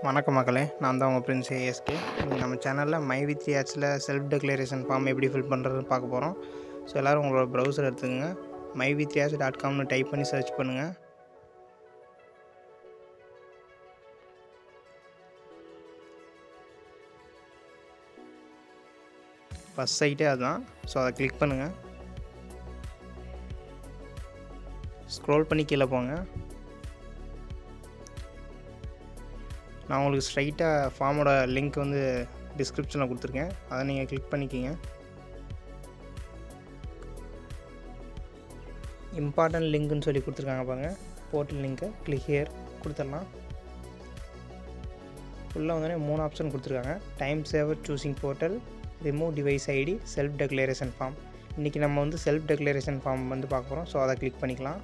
வணக்கம் மக்களே நான் தான் உங்கள் பிரின்ஸ் ஏஎஸ்கே இன்றைக்கி நம்ம சேனலில் மை வித் ஆட்ஸில் செல்ஃப் டெக்ளரேஷன் ஃபார்ம் எப்படி ஃபில் பண்ணுறதுன்னு பார்க்க போகிறோம் ஸோ எல்லோரும் உங்களோட ப்ரௌசர் எடுத்துக்கோங்க மை வித் ஆட்ஸ் டாட் காம்னு டைப் பண்ணி சர்ச் பண்ணுங்கள் ஃபஸ்ட் சைட்டே அதுதான் ஸோ அதை கிளிக் பண்ணுங்கள் ஸ்க்ரோல் பண்ணி கீழே போங்க நான் உங்களுக்கு ஸ்ட்ரைட்டாக ஃபார்மோட லிங்க் வந்து டிஸ்கிரிப்ஷனில் கொடுத்துருக்கேன் அதை நீங்கள் கிளிக் பண்ணிக்கிங்க இம்பார்ட்டன்ட் லிங்க்குன்னு சொல்லி கொடுத்துருக்காங்க பாருங்கள் போர்ட்டல் லிங்க்கு கிளிக் ஹியர் கொடுத்துடலாம் ஃபுல்லாக வந்தோடனே மூணு ஆப்ஷன் கொடுத்துருக்காங்க time saver choosing portal remove device ID self declaration form இன்றைக்கி நம்ம வந்து செல்ஃப் டெக்ளரேஷன் ஃபார்ம் வந்து பார்க்க போகிறோம் ஸோ அதை கிளிக் பண்ணிக்கலாம்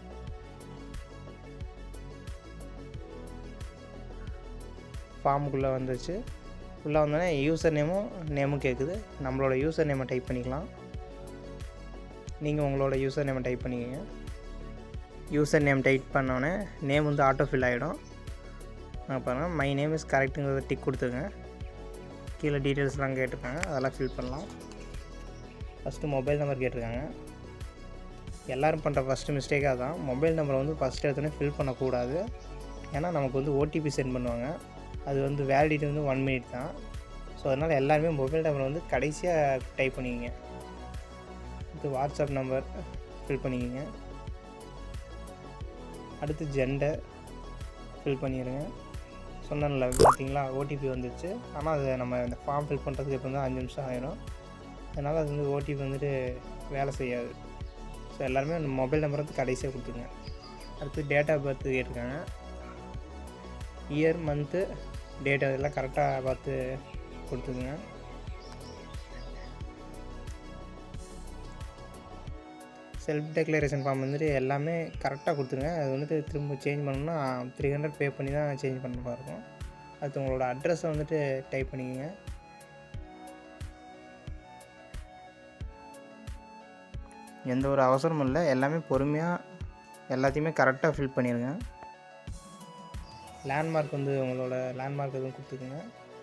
ஃபார்முக்குள்ளே வந்துச்சு உள்ளே வந்தோடனே யூசர் நேமும் நேமும் கேட்குது நம்மளோட யூசர் நேமை டைப் பண்ணிக்கலாம் நீங்கள் உங்களோட யூசர் நேமை டைப் பண்ணிக்கோங்க யூசர் நேம் டைப் பண்ணோடனே நேம் வந்து ஆட்டோ ஃபில் ஆகிடும் பாருங்கள் மை நேம் இஸ் கரெக்டுங்கிறத டிக் கொடுத்துருங்க கீழே டீட்டெயில்ஸ்லாம் கேட்டிருக்காங்க அதெல்லாம் ஃபில் பண்ணலாம் ஃபஸ்ட்டு மொபைல் நம்பர் கேட்டிருக்காங்க எல்லோரும் பண்ணுற ஃபஸ்ட்டு மிஸ்டேக்காக தான் மொபைல் நம்பரை வந்து ஃபஸ்ட்டு எடுத்தோடனே ஃபில் பண்ணக்கூடாது ஏன்னா நமக்கு வந்து ஓடிபி சென்ட் பண்ணுவாங்க அது வந்து வேலிடிட்டி வந்து ஒன் மினிட் தான் ஸோ அதனால் எல்லாருமே மொபைல் நம்பர் வந்து கடைசியாக டைப் பண்ணிக்கிங்க அடுத்து வாட்ஸ்அப் நம்பர் ஃபில் பண்ணிக்கிங்க அடுத்து ஜெண்டர் ஃபில் பண்ணிடுங்க சொன்னேன்ல பார்த்தீங்களா ஓடிபி வந்துச்சு ஆனால் அது நம்ம இந்த ஃபார்ம் ஃபில் பண்ணுறதுக்கு இப்போ வந்து அஞ்சு நிமிஷம் ஆயிடும் அதனால் அது வந்து ஓடிபி வந்துட்டு வேலை செய்யாது ஸோ எல்லாருமே அந்த மொபைல் நம்பர் வந்து கடைசியாக கொடுத்துருங்க அடுத்து டேட் ஆஃப் பர்த் கேட்டிருக்காங்க இயர் மந்த்து டேட் அதெல்லாம் கரெக்டாக பார்த்து கொடுத்துக்குங்க செல்ஃப் டெக்ளரேஷன் ஃபார்ம் வந்துட்டு எல்லாமே கரெக்டாக கொடுத்துருங்க அது வந்துட்டு திரும்ப சேஞ்ச் பண்ணணும்னா த்ரீ ஹண்ட்ரட் பே பண்ணி தான் சேஞ்ச் பண்ணுற மாதிரி இருக்கும் அடுத்து உங்களோட அட்ரஸை வந்துட்டு டைப் பண்ணிக்கோங்க எந்த ஒரு அவசரமும் இல்லை எல்லாமே பொறுமையாக எல்லாத்தையுமே கரெக்டாக ஃபில் பண்ணிடுங்க லேண்ட்மார்க் வந்து உங்களோட லேண்ட்மார்க் எதுவும் கொடுத்துக்குங்க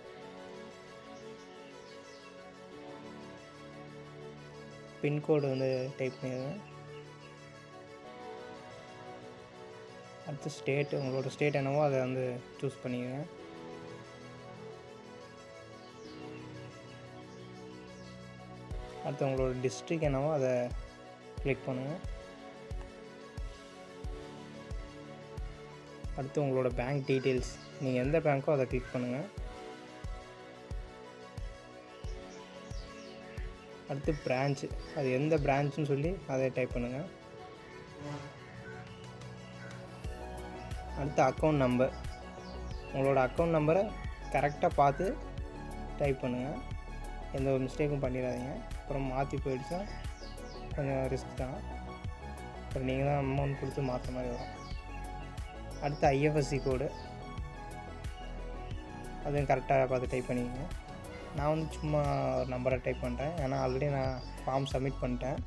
பின்கோடு வந்து டைப் பண்ணிடுங்க அடுத்து ஸ்டேட் உங்களோட ஸ்டேட் என்னவோ அதை வந்து சூஸ் பண்ணிக்கோங்க அடுத்து உங்களோட டிஸ்ட்ரிக் என்னவோ அதை கிளிக் பண்ணுங்கள் அடுத்து உங்களோட பேங்க் டீட்டெயில்ஸ் நீங்கள் எந்த பேங்க்கோ அதை கிளிக் பண்ணுங்கள் அடுத்து பிரான்ச் அது எந்த பிரான்ச்சுன்னு சொல்லி அதை டைப் பண்ணுங்கள் அடுத்து அக்கௌண்ட் நம்பர் உங்களோட அக்கௌண்ட் நம்பரை கரெக்டாக பார்த்து டைப் பண்ணுங்கள் எந்த ஒரு மிஸ்டேக்கும் பண்ணிடாதீங்க அப்புறம் மாற்றி போயிடுச்சா கொஞ்சம் ரிஸ்க் தான் அப்புறம் நீங்கள் தான் அமௌண்ட் கொடுத்து மாற்ற மாதிரி வரும் அடுத்து ஐஎஃப்எஸ்சி கோடு அதுவும் கரெக்டாக பார்த்து டைப் பண்ணிக்கங்க நான் வந்து சும்மா ஒரு நம்பரை டைப் பண்ணுறேன் ஏன்னா ஆல்ரெடி நான் ஃபார்ம் சப்மிட் பண்ணிட்டேன்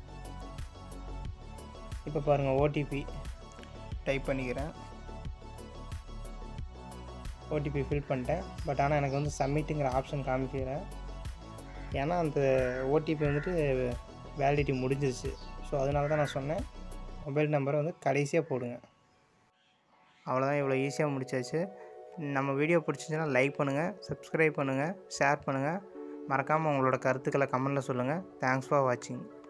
இப்போ பாருங்கள் ஓடிபி டைப் பண்ணிக்கிறேன் ஓடிபி ஃபில் பண்ணிட்டேன் பட் ஆனால் எனக்கு வந்து சப்மிட்டுங்கிற ஆப்ஷன் காமிக்கல ஏன்னா அந்த ஓடிபி வந்துட்டு வேலிடிட்டி முடிஞ்சிருச்சு ஸோ அதனால தான் நான் சொன்னேன் மொபைல் நம்பரை வந்து கடைசியாக போடுங்க அவ்வளோதான் இவ்வளோ ஈஸியாக முடிச்சாச்சு நம்ம வீடியோ பிடிச்சிச்சுன்னா லைக் பண்ணுங்கள் சப்ஸ்கிரைப் பண்ணுங்கள் ஷேர் பண்ணுங்கள் மறக்காமல் உங்களோட கருத்துக்களை கமெண்டில் சொல்லுங்கள் தேங்க்ஸ் ஃபார் வாட்சிங்